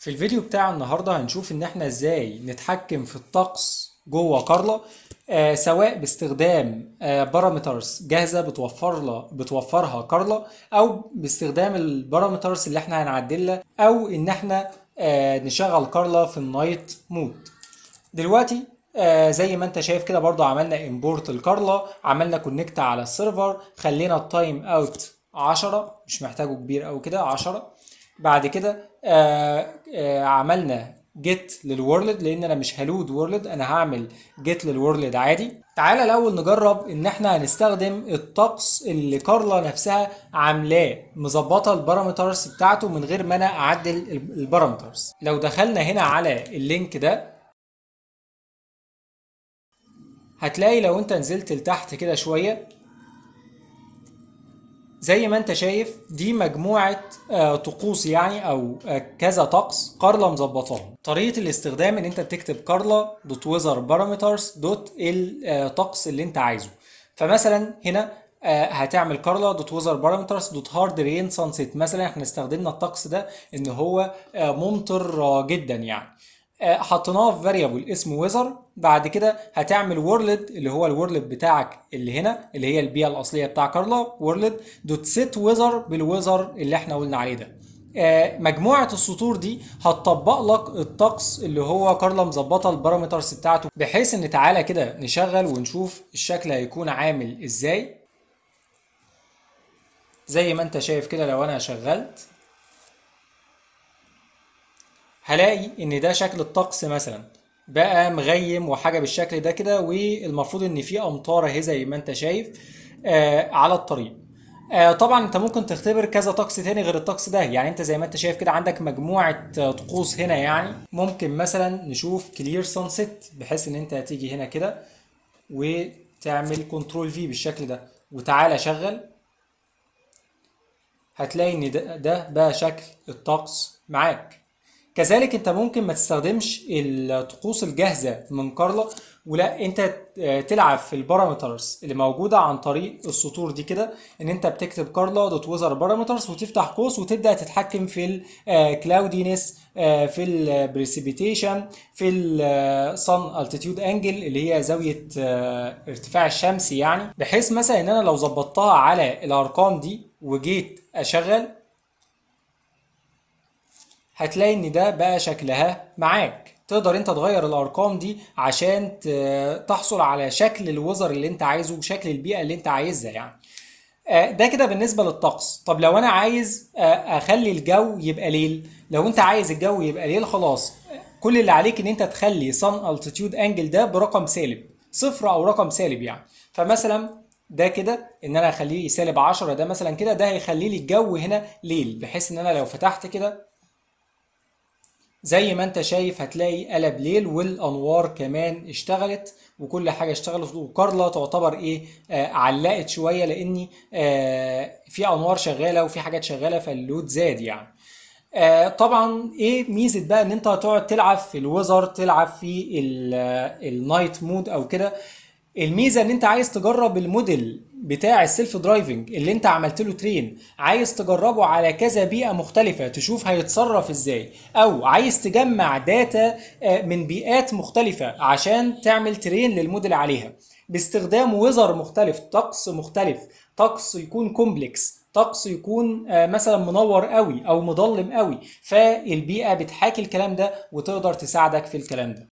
في الفيديو بتاع النهارده هنشوف ان احنا ازاي نتحكم في الطقس جوه كارلا آه سواء باستخدام آه بارامترز جاهزه بتوفر له بتوفرها كارلا او باستخدام البارامترز اللي احنا هنعدلها او ان احنا آه نشغل كارلا في النايت مود دلوقتي آه زي ما انت شايف كده برضو عملنا امبورت الكارلا عملنا كونكت على السيرفر خلينا التايم اوت 10 مش محتاجه كبير او كده 10 بعد كده آه آه عملنا جيت للورلد لان انا مش هلود وورلد انا هعمل جيت للورلد عادي تعالى الاول نجرب ان احنا هنستخدم الطقس اللي كارلا نفسها عاملاه مظبطه البارامترز بتاعته من غير ما انا اعدل البارامترز لو دخلنا هنا على اللينك ده هتلاقي لو انت نزلت لتحت كده شويه زي ما انت شايف دي مجموعة آه طقوس يعني او آه كذا طقس كارلا مظبطاهم طريقة الاستخدام ان انت بتكتب كارلا دوت ويزر بارامترز دوت الطقس اللي انت عايزه فمثلا هنا آه هتعمل كارلا دوت ويزر بارامترز دوت هارد رين سانسيت مثلا احنا استخدمنا الطقس ده ان هو ممطر جدا يعني حطيناه في فاريبل اسمه ويزر بعد كده هتعمل وورلد اللي هو الورلد بتاعك اللي هنا اللي هي البيئه الاصليه بتاع كارلا وورلد دوت سيت ويزر بالويزر اللي احنا قلنا عليه ده مجموعه السطور دي هتطبق لك الطقس اللي هو كارلا مظبطه البارامترز بتاعته بحيث ان تعالى كده نشغل ونشوف الشكل هيكون عامل ازاي زي ما انت شايف كده لو انا شغلت هلاقي ان ده شكل الطقس مثلا بقى مغيم وحاجه بالشكل ده كده والمفروض ان في امطار اهي زي ما انت شايف آه على الطريق آه طبعا انت ممكن تختبر كذا طقس تاني غير الطقس ده يعني انت زي ما انت شايف كده عندك مجموعه طقوس هنا يعني ممكن مثلا نشوف كلير سانسيت بحيث ان انت هتيجي هنا كده وتعمل كنترول في بالشكل ده وتعالى شغل هتلاقي ان ده, ده بقى شكل الطقس معاك كذلك انت ممكن ما تستخدمش الطقوس الجاهزه من كارلا ولا انت تلعب في البارامترز اللي موجوده عن طريق السطور دي كده ان انت بتكتب كارلا دوت ويزر بارامترز وتفتح قوس وتبدا تتحكم في الكلاودينس في البريسيبيتيشن في الصن التيتيود انجل اللي هي زاويه ارتفاع الشمس يعني بحيث مثلا ان انا لو ظبطتها على الارقام دي وجيت اشغل هتلاقي ان ده بقى شكلها معاك تقدر انت تغير الارقام دي عشان تحصل على شكل الوزر اللي انت عايزه وشكل البيئه اللي انت عايزها يعني ده كده بالنسبه للطقس طب لو انا عايز اخلي الجو يبقى ليل لو انت عايز الجو يبقى ليل خلاص كل اللي عليك ان انت تخلي sun altitude angle ده برقم سالب صفر او رقم سالب يعني فمثلا ده كده ان انا اخليه سالب 10 ده مثلا كده ده هيخلي لي الجو هنا ليل بحيث ان انا لو فتحت كده زي ما انت شايف هتلاقي قلب ليل والانوار كمان اشتغلت وكل حاجه اشتغلت وكارلا تعتبر ايه آه علقت شويه لاني آه في انوار شغاله وفي حاجات شغاله فاللود زاد يعني آه طبعا ايه ميزه بقى ان انت هتقعد تلعب في الوزر تلعب في النايت مود او كده الميزه ان انت عايز تجرب الموديل بتاع السيلف درايفنج اللي انت عملت له ترين عايز تجربه على كذا بيئه مختلفه تشوف هيتصرف ازاي او عايز تجمع داتا من بيئات مختلفه عشان تعمل ترين للموديل عليها باستخدام ويزر مختلف طقس مختلف طقس يكون كومبلكس طقس يكون مثلا منور قوي او مظلم قوي فالبيئه بتحاكي الكلام ده وتقدر تساعدك في الكلام ده